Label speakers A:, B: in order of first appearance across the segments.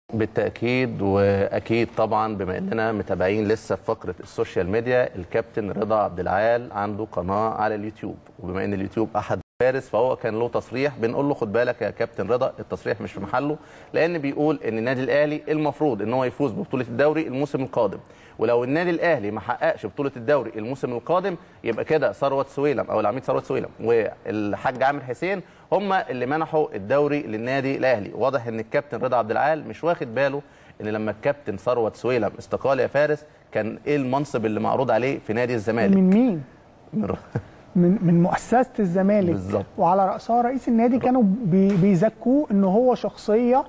A: بالتاكيد واكيد طبعا بما اننا متابعين لسه في فقره السوشيال ميديا الكابتن رضا عبد العال عنده قناه على اليوتيوب وبما ان اليوتيوب احد فارس فهو كان له تصريح بنقول له خد بالك يا كابتن رضا التصريح مش في محله لان بيقول ان النادي الاهلي المفروض ان هو يفوز ببطوله الدوري الموسم القادم ولو النادي الاهلي ما حققش بطوله الدوري الموسم القادم يبقى كده ثروت سويلم او العميد ثروت سويلم والحاج عامر حسين هم اللي منحوا الدوري للنادي الاهلي واضح ان الكابتن رضا عبد العال مش واخد باله ان لما الكابتن ثروت سويلم استقال يا فارس كان ايه المنصب اللي معروض عليه في نادي الزمالك
B: من مين؟
A: من
B: من من مؤسسه الزمالك
A: بالظبط.
B: وعلى راسها رئيس النادي كانوا بي بيزكوه ان هو شخصيه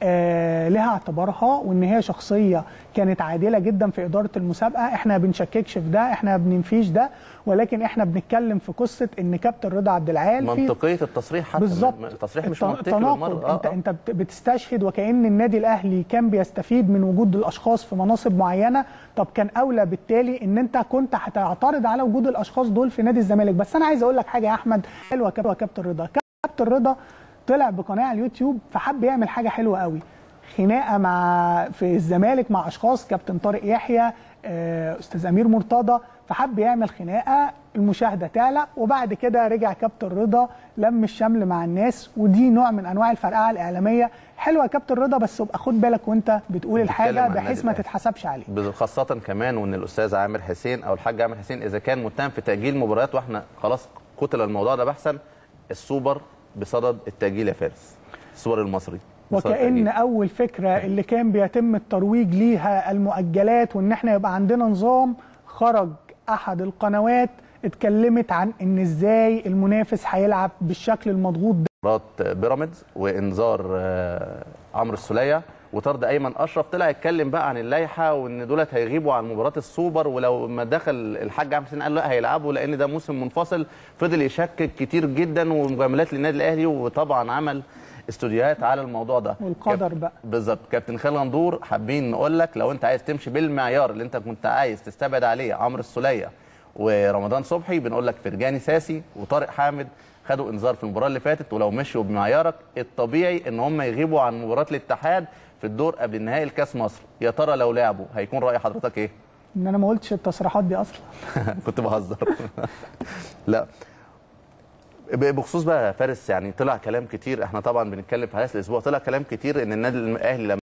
B: آه لها اعتبارها وان هي شخصيه كانت عادله جدا في اداره المسابقه احنا ما بنشككش في ده احنا ما بننفيش ده ولكن احنا بنتكلم في قصه ان كابتن رضا عبد العال في
A: منطقيه التصريح حتى
B: بالظبط
A: التصريح مش
B: الت-
A: منطقي
B: تناقض
A: بالمره
B: انت انت بت- بتستشهد وكأن النادي الاهلي كان بيستفيد من وجود الاشخاص في مناصب معينه طب كان اولى بالتالي ان انت كنت هتعترض على وجود الاشخاص دول في نادي الزمالك بس انا عايز اقول لك حاجه يا احمد حلوه كاب- كابتن رضا كابتن رضا طلع بقناه على اليوتيوب فحب يعمل حاجه حلوه قوي خناقه مع في الزمالك مع اشخاص كابتن طارق يحيى آه، استاذ امير مرتضى فحب يعمل خناقه المشاهده تعلى وبعد كده رجع كابتن رضا لم الشمل مع الناس ودي نوع من انواع الفرقعه الاعلاميه حلوه يا كابتن رضا بس ابقى خد بالك وانت بتقول الحاجه
A: عن النادي
B: بحيث ما
A: الأهلي.
B: تتحسبش عليك
A: خاصة كمان وان الاستاذ عامر حسين او الحاج عامر حسين اذا كان متهم في تاجيل مباريات واحنا خلاص قتل الموضوع ده بحثا السوبر بصدد التاجيل يا فارس السوبر المصري بصدد
B: وكأن
A: التأجيل.
B: أول فكرة اللي كان بيتم الترويج ليها المؤجلات وإن إحنا يبقى عندنا نظام خرج أحد القنوات اتكلمت عن إن إزاي المنافس هيلعب بالشكل المضغوط ده
A: مباراة بيراميدز وانذار آه، عمرو السوليه وطرد ايمن اشرف طلع يتكلم بقى عن اللائحه وان دولت هيغيبوا عن مباراه السوبر ولو ما دخل الحاج عبد الحسين قال لا هيلعبوا لان ده موسم منفصل فضل يشكك كتير جدا ومجاملات للنادي الاهلي وطبعا عمل استوديوهات على الموضوع ده
B: والقدر
A: كاب-
B: بقى.
A: بالظبط كابتن خالد غندور حابين نقول لك لو انت عايز تمشي بالمعيار اللي انت كنت عايز تستبعد عليه عمرو السوليه ورمضان صبحي بنقول لك فرجاني ساسي وطارق حامد خدوا انذار في المباراه اللي فاتت ولو مشوا بمعيارك الطبيعي ان هم يغيبوا عن مباراه الاتحاد في الدور قبل نهائي الكاس مصر يا ترى لو لعبوا هيكون راي حضرتك ايه
B: إن أنا ما قلتش التصريحات دي أصلا
A: كنت بهزر لا ب- بخصوص بقى فارس يعني طلع كلام كتير احنا طبعا بنتكلم في حدث الاسبوع طلع كلام كتير ان النادي الاهلي لما